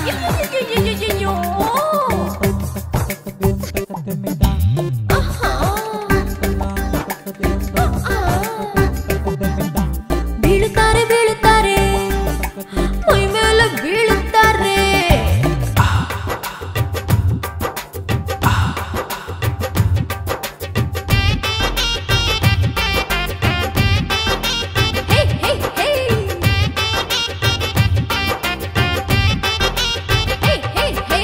ಅಯ್ಯಯ್ಯಯ್ಯಯ್ಯಯ್ಯೋ. ಆಹಾ. ಆ. ಬೀಳುತ್ತಾರೆ ಬೀಳುತ್ತಾರೆ ಮೈ ಮೇಲೆ ಬೀಳುತ್ತಾರೆ ಹೇ ಹೇ ಹೇ ಹೇ ಹೇ ಹೇ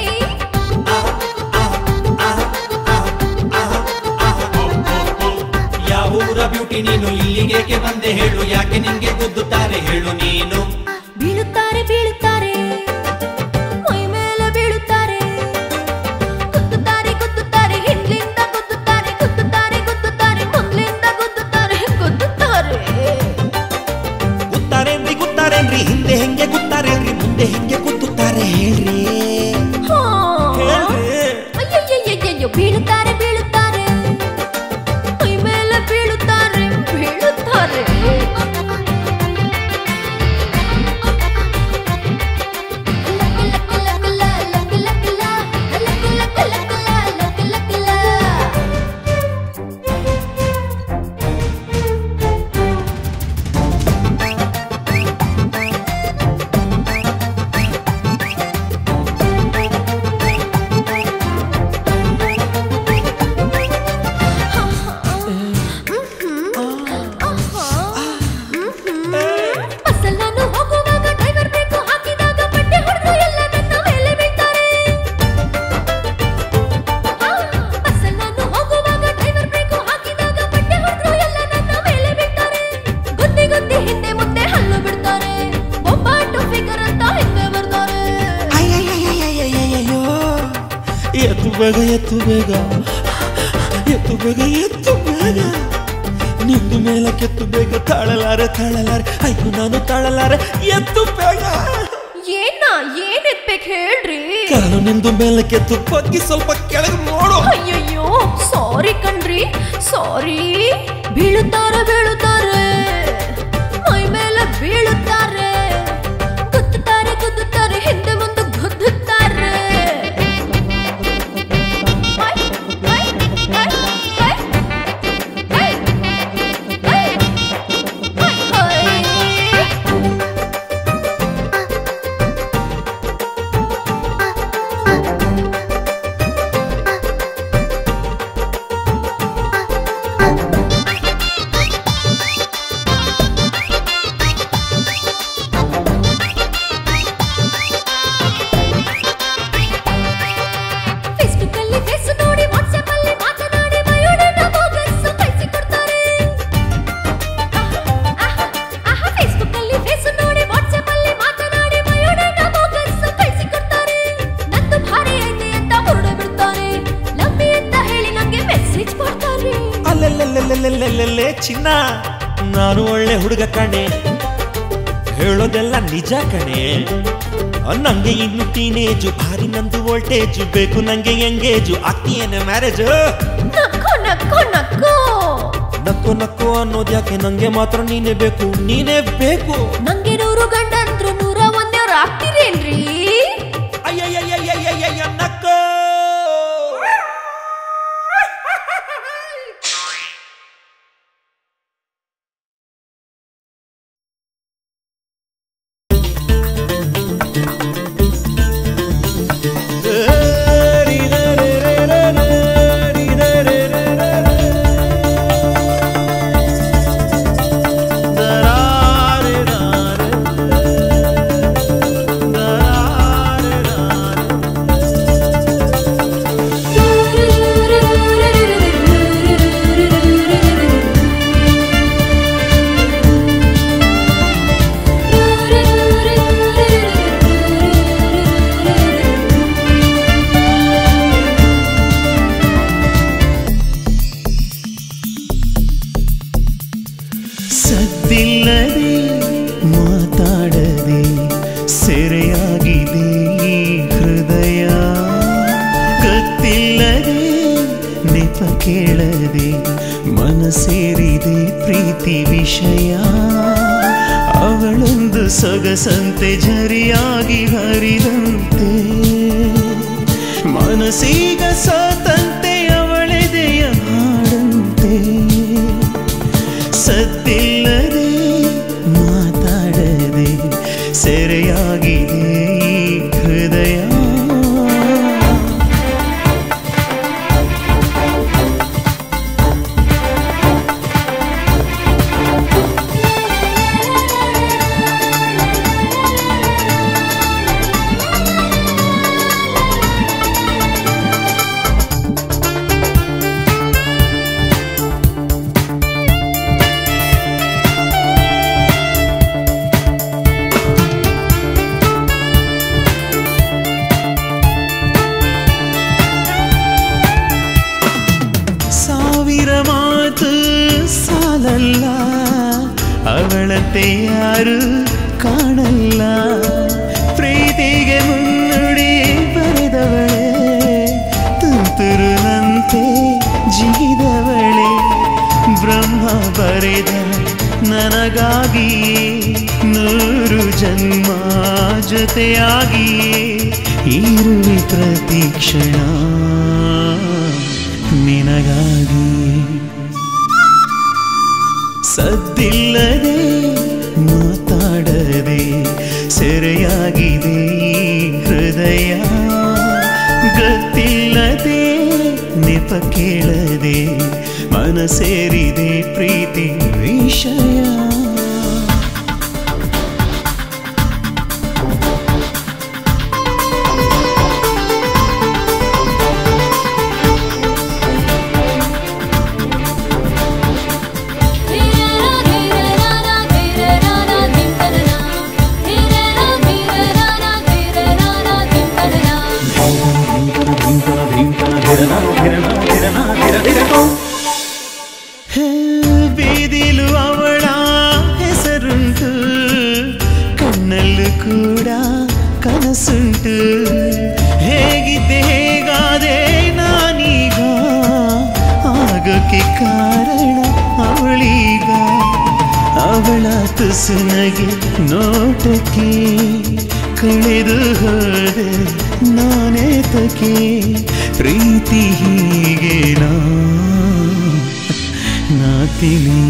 ಯಾವೂರ ಬ್ಯೂಟಿ ನೀನು ಇಲ್ಲಿಗೇಕೆ ಬಂದೆ ಹೇಳು ಯಾಕೆ ನಿಂಗೆ ಗುದ್ದುತ್ತಾರೆ ಹೇಳು ನೀನು ಬೀಳುತ್ತಾರೆ ಬೀಳುತ್ತಾರೆ ಮೈ ಮೇಲೆ ಬೀಳುತ್ತಾರೆ ಗುದ್ದುತ್ತಾರೆ ಗುದ್ದುತ್ತಾರೆ ಹಿಂದ್ಲಿಂದ ಗುದ್ದುತ್ತಾರೆ ಗುದ್ದುತ್ತಾರೆ ಗುದ್ದುತ್ತಾರೆ ಮುಂದ್ಲಿಂದ ಗುದ್ದುತ್ತಾರೆ ಗುದ್ದುತ್ತಾರೆ ಗುತ್ತಾರೇನ್ರಿ ಗುತ್ತಾರೇನ್ರಿ ಹಿಂದೆ ಹೆಂಗೆ ಗುತ್ತಾರೇನ್ರಿ ಮುಂದೆ ಹೆಂಗೆ ಗುದ್ದುತ್ತಾರೆ ಹೇಳ್ರಿ ಹಾ. ಹೇಳ್ರಿ ಅಯ್ಯಯ್ಯಯ್ಯಯ್ಯೋ ಬೀಳುತ್ತಾರೆ ಬೀಳುತ್ತಾರೆ ಮೈ ಮೇಲೆ ಬೀಳುತ್ತಾರೆ ಬೀಳುತ್ತಾರೆ ಬಸ್ಸಲ್ಲಿ ನಾನು ಹೋಗುವಾಗ ಡ್ರೈವರ್ ಬೇಕು ಹಾಕಿದಾಗ ಬಟ್ಟೆ ಹೊಡೆದು ಎಲ್ಲ ನನ್ನ ಮೇಲೆ ಬೀಳ್ತಾರೆ ಆ, ಬಸ್ಸಲ್ಲಿ ನಾನು ಹೋಗುವಾಗ ಡ್ರೈವರ್ ಬೇಕು ಹಾಕಿದಾಗ ಬಟ್ಟೆ ಹೊಡೆದು ಎಲ್ಲ ನನ್ನ ಮೇಲೆ ಬೀಳ್ತಾರೆ ಗುದ್ದಿ ಗುದ್ದಿ ಹಿಂದೆ ಮುಂದೆ ಹಲ್ಲು ಬಿಡ್ತಾರೆ ಬೊಂಬಾಟು ಫಿಗರ್ ಅಂತ ಹಿಂದೆ ಬರ್ತಾರೆ ಅಯ್ಯಯ್ಯಯ್ಯಯ್ಯಯ್ಯಯ್ಯೋ ಎತ್ತು ಬೇಗ ಎತ್ತು ಬೇಗ ಎತ್ತು ಬೇಗ ಎತ್ತು ಬೇಗ ನಿಂದು ಮೇಲಕ್ಕೆತ್ತು ಬೇಗ ತಾಳಲಾರೆ ತಾಳಲಾರೆ ಅಯ್ಯೋ ನಾನು ತಾಳಲಾರೆ ಎತ್ತು ಬೇಗ ಏನ ಏನ್ ಎತ್ಬೇಕು ಹೇಳ್ರಿ ಕಾಲು ನಿಂದು ಮೇಲಕ್ಕೆತ್ತು ಬಗ್ಗಿ ಸ್ವಲ್ಪ ಕೆಳಗೆ ನೋಡು ಅಯ್ಯಯ್ಯೋ ಸಾರಿ ಕಣ್ರಿ ಸಾರಿ ಬೀಳುತ್ತಾರೆ ಬೀಳುತ್ತಾರೆ ಮೈ ಮೇಲೆ ಬೀಳುತ್ತಾರೆ ಗುದ್ದುತ್ತಾರೆ ಗುದ್ದುತ್ತಾರೆ ಹಿಂದೆ ಮುಂದೆ ಗುದ್ದುತ್ತಾರೆ ಹೈ, ಹೈ, ಹೈ, ಹೈ, ಹೈ, ಹೈ, ಹೈ, ಹೈ. ಫೇಸ್ಬುಕ್ ಅಲ್ಲಿ ಫೇಸ್ ನೋಡಿ ವಾಟ್ಸ್ಆಪ್ ಅಲ್ಲಿ ಮಾತನಾಡಿ ಬಯೋಡೇಟಾ ಬೋಗಸ್ ಕಳಿಸಿಕೊಡ್ತಾರೆ ಆಹಾ ಫೇಸ್ಬುಕ್ ಅಲ್ಲಿ ಫೇಸ್ ನೋಡಿ ವಾಟ್ಸ್ಆಪ್ ಅಲ್ಲಿ ಮಾತನಾಡಿ ಬಯೋಡೇಟಾ ಬೋಗಸ್ ಕಳಿಸಿಕೊಡ್ತಾರೆ ನಂದು ಭಾರಿ ಐತೆ ಅಂತ ಹೊರಡು ಬಿಡ್ತಾರೆ ಲವ್ಲಿ ಅಂತ ಹೇಳಿ ನಂಗೆ ಮೆಸೇಜ್ ಮಾಡ್ತಾರೆ ಅಲ್ಲೆಲ್ಲೆಲ್ಲೆಲ್ಲೆಲ್ಲೆಲ್ಲೆ ಚಿನ್ನ ನಾನು ಒಳ್ಳೆ ಹುಡುಗ ಕಣೆ ಹೇಳೋದೆಲ್ಲ ನಿಜ ಕಣೆ ಆ, ನಂಗೆ ಇನ್ನು ಟೀನೇಜು ಭಾರಿ ನಂದು ವೋಲ್ಟೇಜು ಬೇಕು ನಂಗೆ ಎಂಗೇಜು ಆಗ್ತೀಯೇನೆ ಮ್ಯಾರೇಜ್ ನಕ್ಕೋ ನಕ್ಕೋ ನಕ್ಕೋ ನಕ್ಕು ನಕ್ಕು ಅನ್ನೋದು ಯಾಕೆ ನಂಗೆ ಮಾತ್ರ ನೀನೇ ಬೇಕು ನೀನೇ ಬೇಕು ನಂಗೆ ನೂರು ಗಂಡಂದ್ರು ನೂರ ಒಂದೇವ್ರು ಆಗ್ತೀರೇನ್ರಿ ಅಯ್ಯಯ್ಯಯ್ಯಯ್ಯಯ್ಯಯ್ಯ ನಕ್ಕು ಸದ್ದಿಲ್ಲದೆ ಮಾತಾಡದೆ ಸೆರೆಯಾಗಿದೆ ಈ ಹೃದಯ ಗೊತ್ತಿಲ್ಲದೆ ನೆಪ ಕೇಳದೆ ಮನಸೇರಿದೆ ಪ್ರೀತಿ ವಿಷಯ ಅವಳೊಂದು ಸೊಗಸಂತೆ ಝರಿಯಾಗಿ ಹರಿದಂತೆ ಮನಸ್ಸೀಗ ಸೋತಂತೆ ಅವಳೆದೆಯ ಹಾಡಂತೆ ಸದ್ದಿಲ್ಲದೆ ಮಾತಾಡದೆ ಸೆರೆಯಾಗಿದೆ ಈ ಹೃದಯ ಸಾವಿರ ಮಾತು ಸಾಲಲ್ಲ ಅವಳಂತೆ ಯಾರು ಕಾಣಲ್ಲ ಪ್ರೀತಿಗೆ ಮುನ್ನುಡಿ ಬರೆದವಳೆ ತುಂತುರುನಂತೆ ಜಿಗಿದವಳೆ ಬ್ರಹ್ಮ ಬರೆದ ನನಗಾಗಿ ನೂರು ಜನ್ಮ ಜೊತೆಯಾಗಿ ಇರುವೆ ಪ್ರತಿ ಕ್ಷಣ ನಿನಗಾಗಿ ಸದ್ದಿಲ್ಲದೆ ಮಾತಾಡದೆ ಸೆರೆಯಾಗಿದೆ ಈ ಹೃದಯ ಗೊತ್ತಿಲ್ಲದೆ ನೆಪ ಕೇಳದೆ ಮನಸೇರಿದೆ ಪ್ರೀತಿ ವಿಷಯ ಹೇ, ಬೀದಿಲು ಅವಳ ಹೆಸರುಂಟು ಕಣ್ಣಲ್ಲೂ ಕೂಡ ಕನಸುಂಟು ಹೇಗಿದ್ದೆ ಹೇಗಾದೆ ನಾನೀಗ ಆಗೋಕೆ ಕಾರಣ ಅವಳೀಗ ಅವಳ ತುಸುನಗೆ ನೋಟಕ್ಕೆ ಕಳೆದು ಹೋದೆ ನಾನೇ ತಕೆ ಪ್ರೀತಿ ಹೀಗೆ ನಾ ನಾತಿನಿ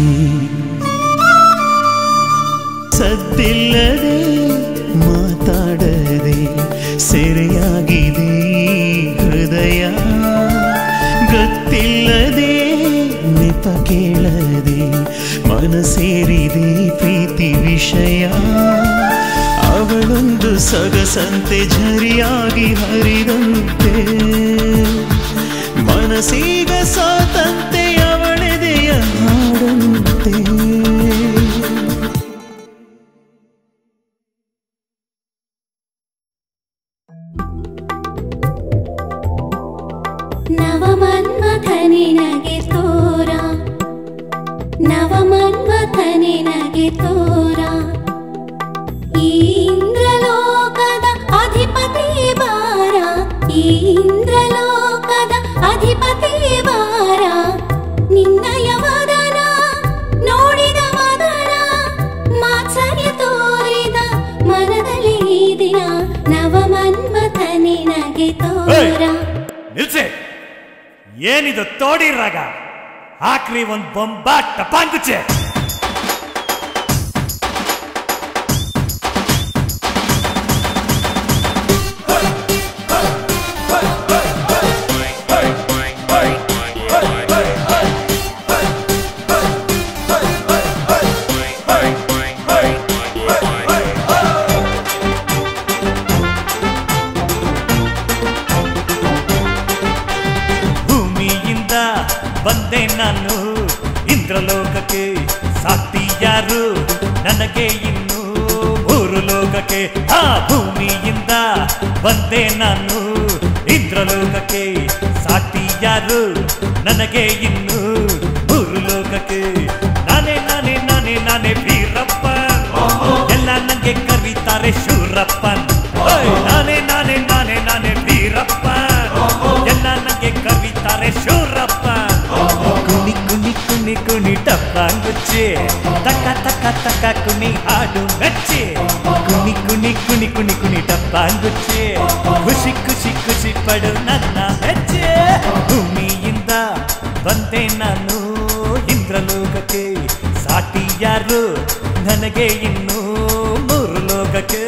ಸದ್ದಿಲ್ಲದೆ ಮಾತಾಡದೆ ಸೆರೆಯಾಗಿದೆ ಈ ಹೃದಯ ಗೊತ್ತಿಲ್ಲದೆ ನೆಪ ಕೇಳದೆ ಮನಸೇರಿದೆ ಪ್ರೀತಿ ವಿಷಯ ಅವಳೊಂದು ಸೊಗಸಂತೆ ಝರಿಯಾಗಿ ಹರಿದಂತೆ ಮನಸ್ಸೀಗ ಸೋತಂತೆ ಅವಳೆದೆಯ ಹಾಡಂತೆ ನವಮನ್ಮಥನಿನಗೆ ತೋರ ನವಮನ್ಮಥನಿನಗೆ ತೋರ ಈ ಇಂದ್ರಲೋಕದ ಅಧಿಪತಿ ಬಾರ ಈ ಇಂದ್ರಲೋಕದ ಅಧಿಪತಿ ಬಾರ ನಿನ್ನಯ ವದನ ನೋಡಿದ ಮದನ ಮಾತ್ಸರ್ಯ ತೋರಿದ ಮನದಲ್ಲಿ ಈ ದಿನ ನವಮನ್ಮಥನಿನಗೆ ತೋರ ನಿಲ್ಸೆ ಏನಿದು ತೋಡಿ ರಾಗ ಹಾಕ್ರಿ ಒಂದ್ ಬೊಂಬ ಟಪಾಂಗುಚೆ ಭೂಮಿಯಿಂದ ಬಂದೆ ನಾನು ಇಂದ್ರಲೋಕಕ್ಕೆ ಸಾಟಿ ಯಾರು ನನಗೆ ಇನ್ನು ಮೂರು ಲೋಕಕ್ಕೆ ಆ ಭೂಮಿಯಿಂದ ಬಂದೆ ನಾನು ಇಂದ್ರಲೋಕಕ್ಕೆ ಸಾಟಿ ಯಾರು ನನಗೆ ಇನ್ನು ಮೂರು ಲೋಕಕ್ಕೆ ನಾನೇ ನಾನೇ ನಾನೇ ನಾನೇ ವೀರಪ್ಪ ಎಲ್ಲ ನಂಗೆ ಕರೀತಾರೆ ಶೂರಪ್ಪನ್ ಓಯ್, ನಾನೇ ನಾನೇ ನಾನೇ ನಾನೇ ವೀರಪ್ಪ ಎಲ್ಲ ನಂಗೆ ಕರೀತಾರೆ ಶೂರಪ್ಪ ಕುಣಿ ಕುಣಿ ಕುಣಿ ಕುಣಿ ಕುಣಿ ಟಪ್ಪಾಂಗುಚ್ಚಿ ತಕ್ಕ ತಕ್ಕ ತಕ್ಕ ಕುಣಿ ಹಾಡು ಮೆಚ್ಚಿ ಕುಣಿ ಕುಣಿ ಕುಣಿ ಕುಣಿ ಕುಣಿ ಟಪ್ಪಾಂಗುಚ್ಚಿ ಖುಷಿ ಖುಷಿ ಖುಷಿ ಪಡು ನನ್ನ ಹೆಜ್ಜೆ ಭೂಮಿಯಿಂದ ಬಂದೆ ನಾನು ಇಂದ್ರಲೋಕಕ್ಕೆ ಸಾಟಿ ಯಾರು ನನಗೆ ಇನ್ನು ಮೂರು ಲೋಕಕ್ಕೆ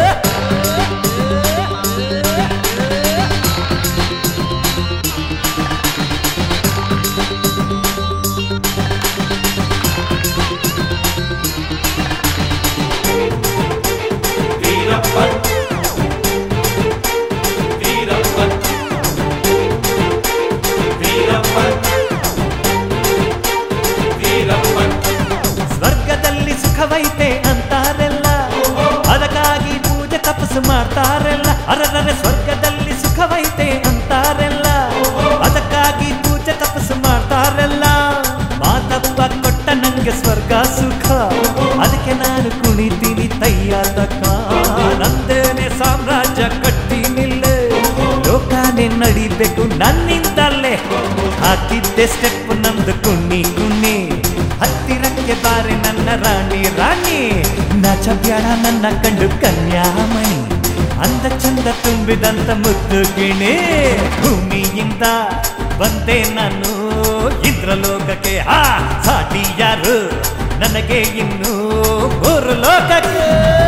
ಸ್ವರ್ಗದಲ್ಲಿ ಸುಖವೈತೆ ಅಂತಾರೆಲ್ಲ ಅದಕ್ಕಾಗಿ ಪೂಜೆ ತಪಸ್ಸು ಮಾಡ್ತಾರೆಲ್ಲ ಅರರರೆ ಸ್ವರ್ಗದಲ್ಲಿ ಸುಖವೈತೆ ಅಂತಾರೆಲ್ಲ ಅದಕ್ಕಾಗಿ ಪೂಜೆ ತಪಸ್ಸು ಮಾಡ್ತಾರೆಲ್ಲ ಮಾತಪ್ಪ ಕೊಟ್ಟ ನಂಗೆ ಸ್ವರ್ಗ ಸುಖ ಅದಕ್ಕೆ ನಾನು ಕುಣಿತೀನಿ ತಯ್ಯ ತಕ್ಕ ನಂದೇನೆ ಸಾಮ್ರಾಜ್ಯ ಕಟ್ಟಿ ನಿಲ್ಲೆ ಲೋಕಾನೆ ನಡಿಬೇಕು ನನ್ನಿಂದಲೇ ಹಾಕಿದ್ದೆ ಸ್ಟೆಪ್ ನಮ್ದು ಕುಣ್ಣಿ ಕುಣ್ಣಿ ಹತ್ತಿರಕ್ಕೆ ಬಾರೆ ನನ್ನ ರಾಣಿ ರಾಣಿ ನಾಚ ಬ್ಯಾಡ ನನ್ನ ಕಂಡು ಕನ್ಯಾಮಣಿ ಅಂದ ಚಂದ ತುಂಬಿದಂತ ಮುದ್ದು ಗಿಣಿ ಭೂಮಿಯಿಂದ ಬಂದೆ ನಾನು ಇಂದ್ರಲೋಕಕ್ಕೆ ಆ ಸಾಟಿ ಯಾರು ನನಗೆ ಇನ್ನು ಮೂರು ಲೋಕಕ್ಕೆ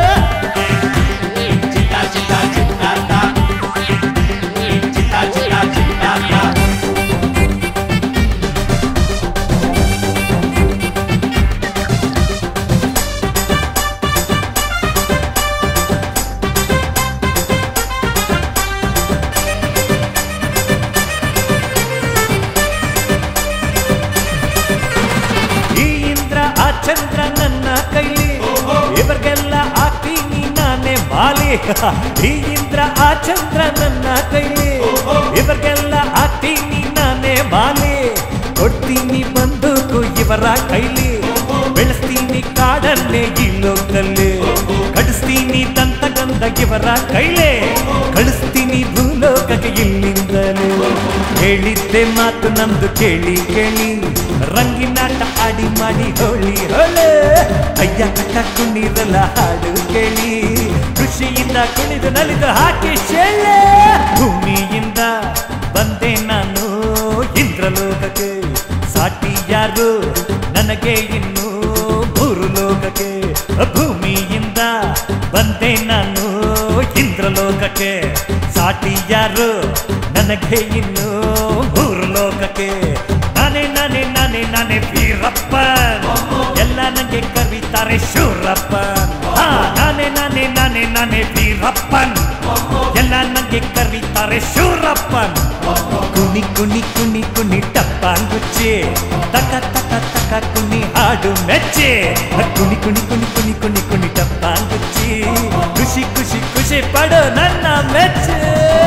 ಈ ಇಂದ್ರ ಆ ಚಂದ್ರ ನನ್ನ ಕೈಲಿ ಇವರಿಗೆಲ್ಲ ಆಗ್ತೀನಿ ನಾನೇ ಮಾಲಿ ಈ ಇಂದ್ರ ಆ ಚಂದ್ರ ನನ್ನ ಕೈಲಿ ಇವರಿಗೆಲ್ಲ ಆಗ್ತೀನಿ ನಾನೇ ಮಾಲಿ ಕೊಡ್ತೀನಿ ಬಂದೂಕು ಇವರ ಕೈಲಿ ಬೆಳೆಸ್ತೀನಿ ಕಾಡನ್ನೇ ಈ ಲೋಕದಲ್ಲಿ ಕಡಿಸ್ತೀನಿ ದಂತಗಂಧ ಇವರ ಕೈಲೇ ಕಳಿಸ್ತೀನಿ ಭೂಲೋಕಕ್ಕೆ ಇಲ್ಲಿಂದಲೇ ಹೇಳಿದ್ದೆ ಮಾತು ನಮ್ದು ಕೇಳಿ ಕೇಳಿ ರಂಗಿನಾಟ ಆಡಿ ಮಾಡಿ ಹೋಳಿ ಹೊಳೆ ಅಯ್ಯ ಕಟ್ಟ ಕುಣಿರಲ್ಲ ಹಾಡು ಕೇಳಿ ಖುಷಿಯಿಂದ ಕುಣಿದು ನಲಿದು ಹಾಕಿ ಶೇಳೆ ಭೂಮಿಯಿಂದ ಬಂದೆ ನಾನು ಇಂದ್ರಲೋಕಕ್ಕೆ ಸಾಟಿ ಯಾರು ನನಗೆ ಇನ್ನು ಮೂರು ಲೋಕಕ್ಕೆ ಭೂಮಿಯಿಂದ ಬಂದೆ ನಾನು ಇಂದ್ರಲೋಕಕ್ಕೆ ಸಾಟಿ ಯಾರು ನನಗೆ ಇನ್ನು ಮೂರು ಲೋಕಕ್ಕೆ ನಾನೇ ನಾನೇ ನಾನೇ ನಾನೇ ವೀರಪ್ಪ ಎಲ್ಲ ನನಗೆ ಕರೀತಾರೆ ಶೂರಪ್ಪನ್ ಹಾ ನಾನೇ ನಾನೇ ನಾನೇ ನಾನೇ ವೀರಪ್ಪನ್ ಎಲ್ಲ ನನಗೆ ಕರೀತಾರೆ ಶೂರಪ್ಪನ್ ಕುಣಿ ಕುಣಿ ಕುಣಿ ಕುಣಿ ಟಪ್ಪಾಂಗುಚ್ಚಿ ತಕ ತಕ ತಕ ಕುಣಿ ಹಾಡು ಮೆಚ್ಚಿ ಕುಣಿ ಕುಣಿ ಕುಣಿ ಕುಣಿ ಕುಣಿ ಕುಣಿ ಟಪ್ಪಾಂಗುಚ್ಚಿ ಖುಷಿ ಖುಷಿ ಖುಷಿ ಪಡು ನನ್ನ ಮೆಚ್ಚೆ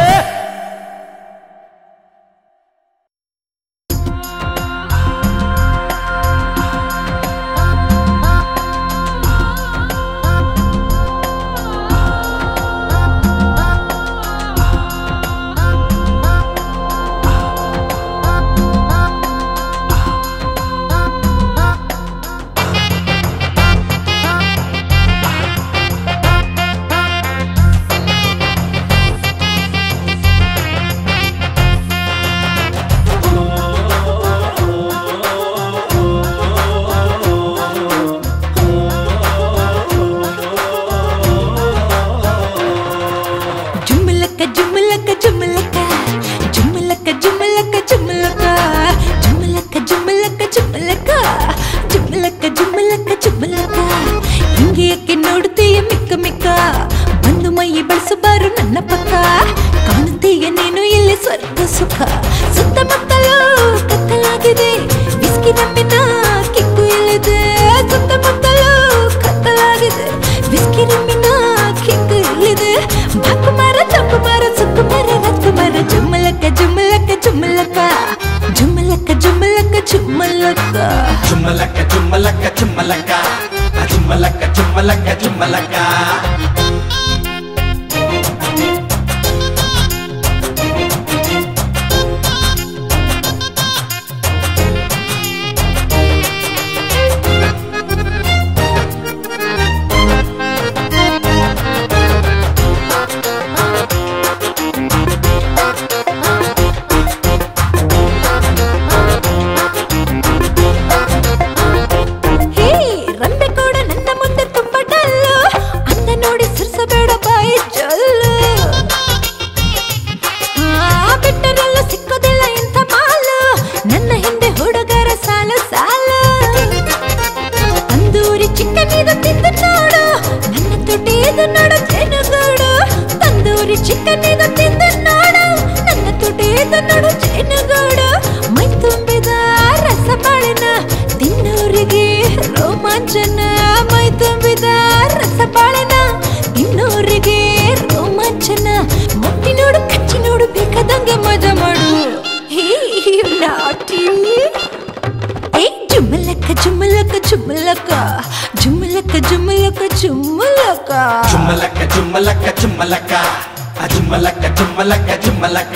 ಜುಮ್ಮಲಕ್ಕ ಜುಮ್ಮಲಕ್ಕ ಜುಮ್ಮಲಕ್ಕ ಜುಮ್ಮಲಕ್ಕ ಜುಮ್ಮಲಕ್ಕ ಜುಮ್ಮಲಕ್ಕ ಜುಮ್ಮಲಕ್ಕ ಜುಮ್ಮಲಕ್ಕ ಜುಮ್ಮಲಕ್ಕ ಜುಮ್ಮಲಕ್ಕ ಜುಮ್ಮಲಕ್ಕ ಜುಮ್ಮಲಕ್ಕ ಹಿಂಗೆ ಯಾಕೆ ನೋಡುತ್ತೀಯ ಮಿಕ್ಕ ಮಿಕ್ಕ ಬಂದು ಮೈ ಬಳಸಬಾರು ನನ್ನ ಪಕ್ಕ ಕಾಣುತ್ತೀಯ ನೀನು ಇಲ್ಲಿ ಸ್ವರ್ಗ ಸುಖ ಸುತ್ತಮುತ್ತಲೂ ಕತ್ತಲಾಗಿದೆ ವಿಸ್ಕಿ ನಂಬಿನ ಕಿಕ್ಕು ಇಲ್ಲಿದೆ ಸುತ್ತಮುತ್ತಲೂ ಕತ್ತಲಾಗಿದೆ ವಿಸ್ಕಿ ನಂಬಿನ ಕಿಕ್ಕು ಇಲ್ಲಿದೆ ಬಾಕುಮಾರ ತಪ್ಪುಮಾರ ಸುಕ್ಕುಮಾರ ರಾಜ್ಕುಮಾರ ಜುಮ್ಮಲಕ್ಕ ಜುಮ್ಮಲಕ್ಕ ಜುಮ್ಮಲಕ್ಕ ಜುಮ್ಮಲಕ್ಕ ಜುಮ್ಮಲಕ್ಕ ಜುಮ್ಮಲಕ್ಕ చుమ్మలక్క చుమ్మలక్క చుమ్మలక్క ఆ చుమ్మలక్క చుమ్మలక్క చుమ్మలక్క ಇದು ನೋಡು ಜೇನುಗೂಡು ತಂದೂರಿ ಚಿಕನ್ ಇದು ತಿಂದು ನೋಡು ನನ್ನ ತುಟಿ ಇದು ನೋಡು ಜೇನುಗೂಡು ಮೈ ತುಂಬಿದ ರಸಬಾಳಿನ ತಿನ್ನೋರಿಗೆ ರೋಮಾಂಚನ ಮೈ ತುಂಬಿದ ರಸಬಾಳಿನ ತಿನ್ನೋರಿಗೆ ರೋಮಾಂಚನ ಮುಟ್ಟಿ ನೋಡು ಕಚ್ಚಿ ನೋಡು ಬೇಕಾದಂಗೆ ಮಜಾ ಮಾಡು ಹೇ ನಾಟಿ ಏ ಜುಮ್ಮಲಕ್ಕ ಜುಮ್ಮಲಕ್ಕ ಜುಮ್ಮಲಕ್ಕ ಜುಮ್ಮಲಕ್ಕ ಜುಮ್ಮಲಕ್ಕ ಜುಮ್ಮಲಕ್ಕ చుమ్మలక్క చుమ్మలక్క చుమ్మలక్క ఆ చుమ్మలక్క చుమ్మలక్క చుమ్మలక్క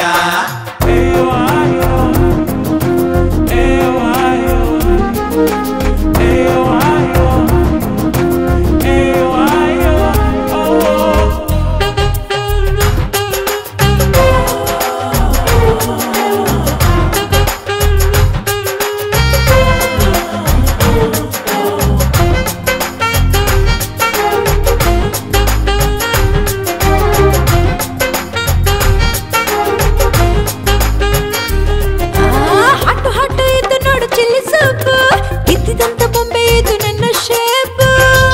ಆ, ಹಟ್ಟು ಹಟ್ಟು ಇದು ನೋಡು ಚಿಲ್ಲಿ ಸೊಪ್ಪು ಇದ್ದಿದಂತ ಬೊಂಬೆ ಇದು ನನ್ನ ಶೇಪ್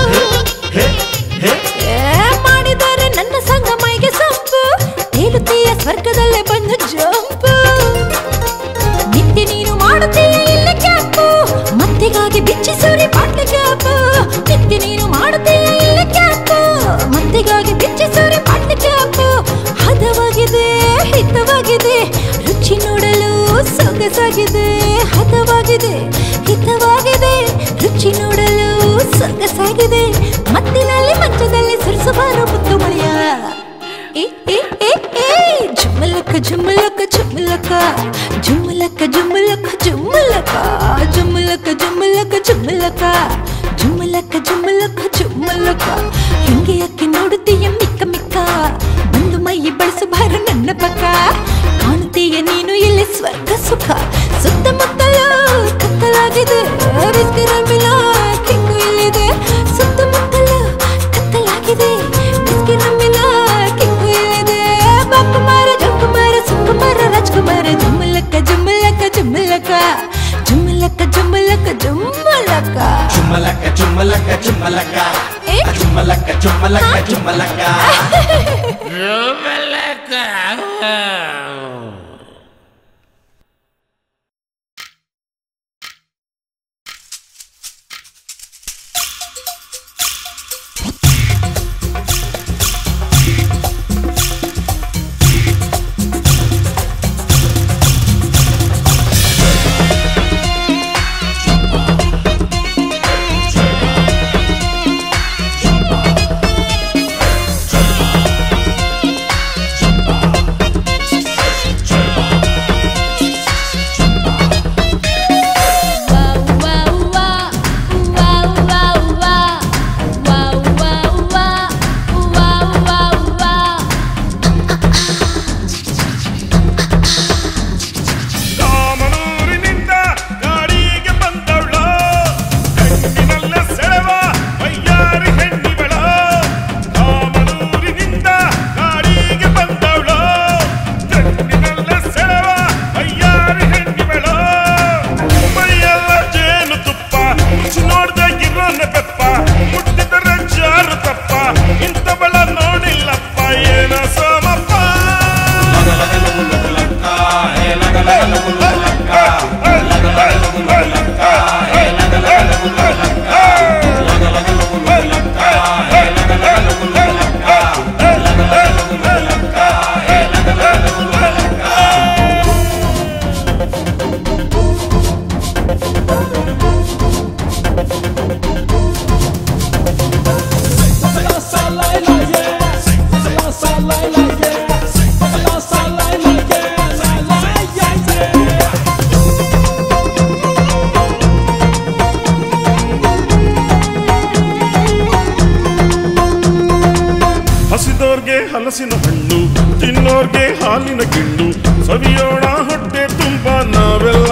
ಮಾಡಿದರೆ ನನ್ನ ಸಂಗ ಮೈಗೆ ಸೊಂಪು ತೇಲುತ್ತೀಯ ಸ್ವರ್ಗದಲ್ಲೇ ಬಂದು ಜಂಪು ನಿತ್ಯ ನೀನು ಮಾಡುತ್ತೀಯ ಇಲ್ಲಿ ಕ್ಯಾಪು ಮತ್ತಿಗಾಗಿ ಬಿಚ್ಚಿ ಸೂರಿ ಬಾಟ್ಲಿ ಕ್ಯಾಪು ನಿತ್ಯ ನೀನು ಮಾಡುತ್ತೀಯ ಇಲ್ಲಿ ಕ್ಯಾಪು ಮತ್ತಿಗಾಗಿ ಬಿಚ್ಚಿ ಸೂರಿ ಬಾಟ್ಲಿ ಕ್ಯಾಪು ಹದವಾಗಿದೆ ಹಿತವಾಗಿದೆ ರುಚಿ ನೋಡಲು ಸೊಗಸಾಗಿದೆ ಹದವಾಗಿದೆ ಹಿತವಾಗಿದೆ ರುಚಿ ನೋಡಲು ಸೊಗಸಾಗಿದೆ ಮತ್ತಿನಲ್ಲಿ ಮಂಚದಲ್ಲಿ ಸುರಿಸಬಾರೋ ಮುತ್ತು ಮಳೆಯ ಏ ಏ ಏ ಏ ಜುಮ್ಮಲಕ್ಕ ಜುಮ್ಮಲಕ್ಕ ಜುಮ್ಮಲಕ್ಕ ಜುಮ್ಮಲಕ್ಕ ಜುಮ್ಮಲಕ್ಕ ಜುಮ್ಮಲಕ್ಕ ಜುಮ್ಮಲಕ್ಕ ಜುಮ್ಮಲಕ್ಕ ಜುಮ್ಮಲಕ್ಕ ಜುಮ್ಮಲಕ್ಕ ಜುಮ್ಮಲಕ್ಕ ಜುಮ್ಮಲಕ್ಕ ಹಿಂಗೆ ಯಾಕೆ ನೋಡುತ್ತೀಯ ಮಿಕ್ಕ ಮಿಕ್ಕ ಬಂದು ಮೈ ಬಳಸು ಬಾರ ನನ್ನ ಪಕ್ಕ ಕಾಣುತ್ತೀಯ ನೀನು ಇಲ್ಲಿ ಸ್ವರ್ಗ ಸುಖ ಸುತ್ತಮುತ್ತಲ ಕತ್ತಲಾಗಿದೆ ಬಿಸ್ಕಿರ ಮಿಲ ಕಿಂಗು ಇಲ್ಲಿದೆ ಸುತ್ತಮುತ್ತಲ ಕತ್ತಲಾಗಿದೆ ಬಿಸ್ಕಿರ ಮಿಲ ಕಿಂಗು ಇಲ್ಲಿದೆ ಬಾಕುಮಾರ ಜೋಕುಮಾರ ಸುಕುಮಾರ ರಾಜ್ಕುಮಾರ ಜುಮ್ಮಲಕ್ಕ ಜುಮ್ಮಲಕ್ಕ ಜುಮ್ಮಲಕ್ಕ ಜುಮ್ಮಲಕ್ಕ ಜುಮ್ಮಲಕ್ಕ ಜುಮ್ಮಲಕ್ಕ చుమ్మలక్క చుమ్మలక్క చుమ్మలక్క ఏ? ఆ చుమ్మలక్క చుమ్మలక్క చుమ్మలక్క ಕಾಮನೂರಿನಿಂದ ಗಾಡಿಗೆ ಬಂದವಳ ಕಣ್ಣಿನಲ್ಲ ಸೆಳೆವ ವಯ್ಯಾರಿ ಹೆಣ್ಣಿವಳ ಕಾಮನೂರಿನಿಂದ ಗಾಡಿಗೆ ಬಂದವಳ ಕಣ್ಣಿನಲ್ಲ ಸೆಳೆವ ವಯ್ಯಾರಿ ಹೆಣ್ಣಿವಳ ಮೈಯೆಲ್ಲ ಜೇನು ತುಪ್ಪ ರುಚಿ ನೋಡ್ದ ಇರೋನೆ ಬೆಪ್ಪ ಮುಟ್ಟಿದರೆ ಜಾರು ತಪ್ಪ ಇಂಥವಳ ನೋಡಿಲ್ಲಪ್ಪ ಏನ ಸೋಮಪ್ಪ ಹಸಿದೋರ್ಗೆ ಹಲಸಿನ ಹಣ್ಣು ತಿನ್ನೋರ್ಗೆ ಹಾಲಿನ ಗಿಣ್ಣು ಸವಿಯೋಣ ಹೊಟ್ಟೆ ತುಂಬ ನಾವೆಲ್ಲ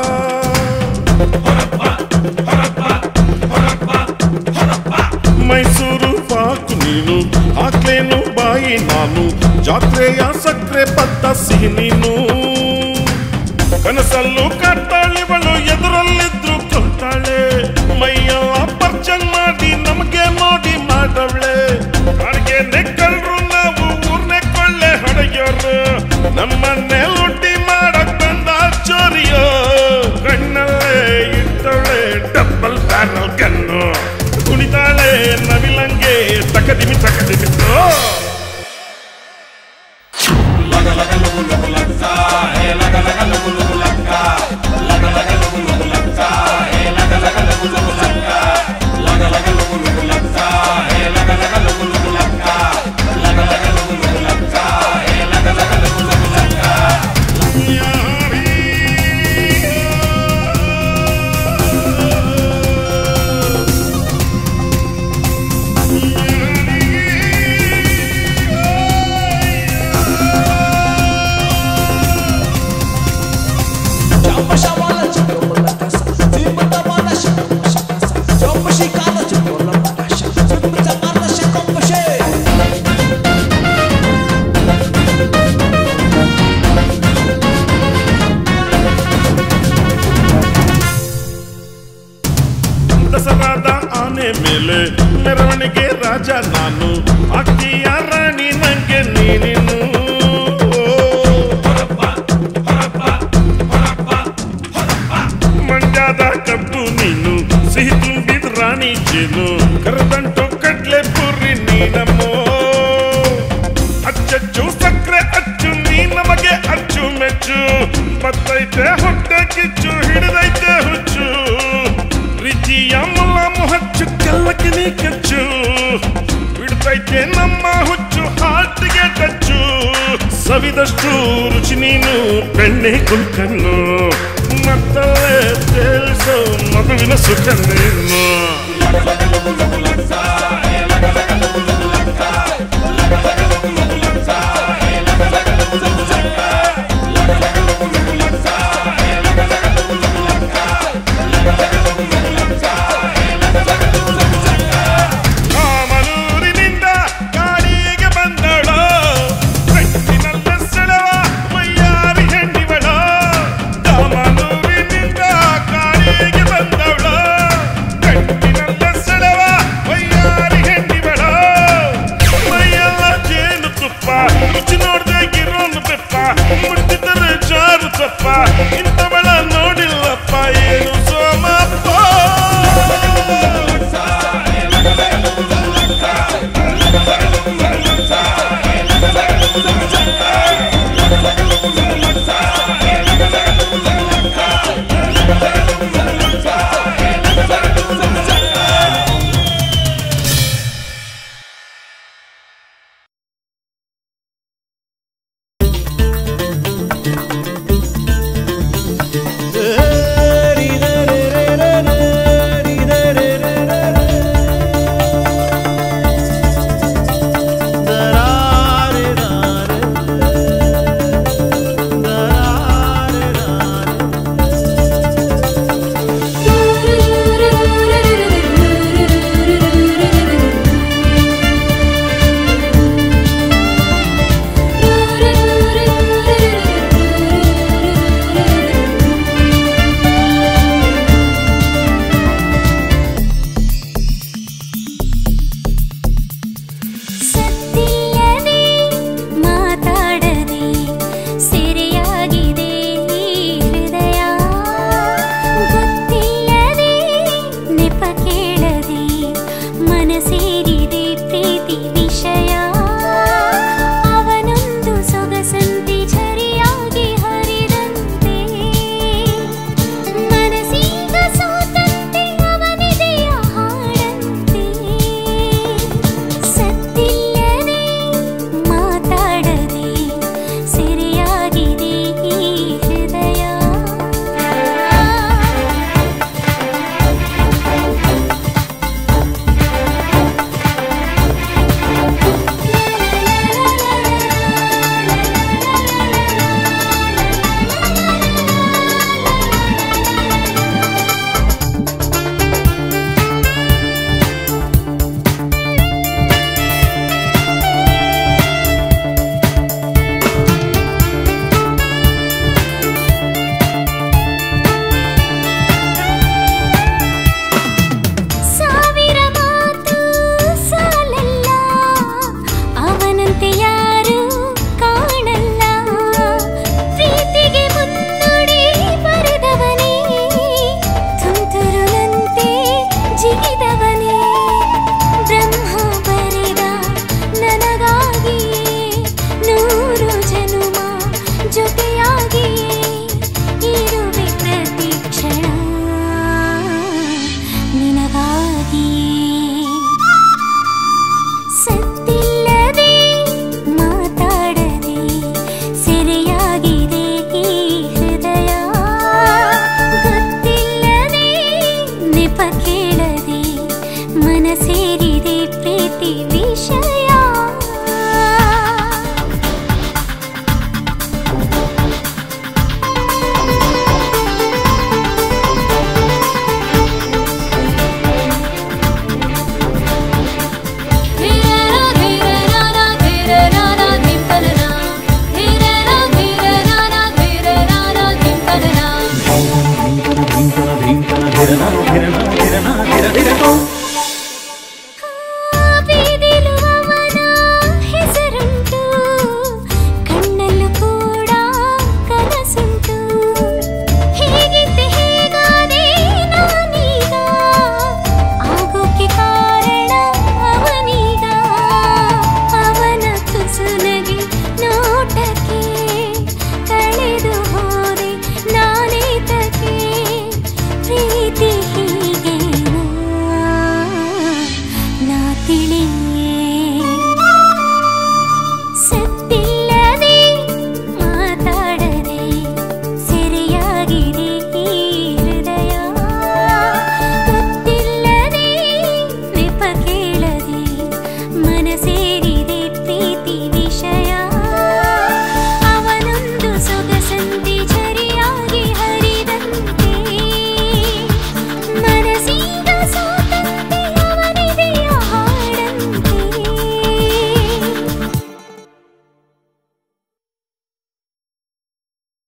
ಮೈಸೂರು ಪಾಕು ನೀನು ಹಾಕ್ಲೇನು ಬಾಯಿ ನಾನು ಜಾತ್ರೆಯ ಸಕ್ಕರೆ ಪತ್ತ ಸಿಹಿ ನೀನು ಕನಸಲ್ಲೂ ಕಾಡ್ತಾಳಿವಳು ಎದುರಲ್ಲಿದ್ರು ಕೊಲ್ತಾಳೆ ಮೈಯ ಪರ್ಚನ್ ಮಾಡಿ ನಮಗೆ ನೋಡಿ ಮಾಡವಳೆ ಕಾಡಿಗೆ ರಾಜ ನಾನು ಅಕ್ಕಿಯ ರಾಣಿ ನಂಗೆ ನೀನಿನ್ನು ಮಂಡ್ಯದ ಕಬ್ಬು ನೀನು ಸಿಹಿ ತುಂಬಿದ ರಾಣಿ ಜೇನು ಕರದಂಟು ಕಡ್ಲೆ ಪುರಿ ನೀನಮ್ಮೋ ಅಚ್ಚಚ್ಚು ಸಕ್ಕರೆ ಅಚ್ಚು ನೀ ನಮಗೆ ಅಚ್ಚು ಮೆಚ್ಚು ಬತ್ತೈತೆ ಹೊಟ್ಟೆ ಕಿಚ್ಚು ಹಿಡಿದೈತೆ ಹುಚ್ಚು ಪ್ರೀತಿಯ ಮುಲಾಮು ಹಚ್ಚು ಕಲ್ಲಕ್ಕೆ ನೀ ಕಚ್ಚು ಬಿಡ್ತೈತೆ ನಮ್ಮ ಹುಚ್ಚು ಹಾಟಿಗೆ ಟಚ್ಚು ಸವಿದಷ್ಟು ರುಚಿ ನೀನು ಬೆಣ್ಣೆ ಕುಲ್ಕನ್ನು ಮತ್ತಲ್ಲೇ ತೇಲಿಸೋ ಮಗುವಿನ ಸುಖ ನೀನು ಕಾಮನೂರಿನಿಂದ ಕಾಡಿಗೆ ಬಂದಳೋ ಕಟ್ಟಿನಲ್ಲ ಸೆಳವ ಮೈಯಾರಿ ಹೆಣ್ಣಿವಳೋ ಕಾಮನೂರಿನಿಂದ ಕಾಡಿಗೆ ಬಂದವಳೋ ಕಟ್ಟಿನಲ್ಲ ಸೆಳವ ಮೈಯಾರಿ ಹೆಣ್ಣಿವಳೋ ಮೈಯೆಲ್ಲ ಜೇನು ತುಪ್ಪ ರುಚಿ ನೋಡ್ದೆ ಗಿರೋನು ಬೆಪ್ಪ ಮುಟ್ಟಿದರೆ ಜಾರು ತಪ್ಪ ಇಂಥ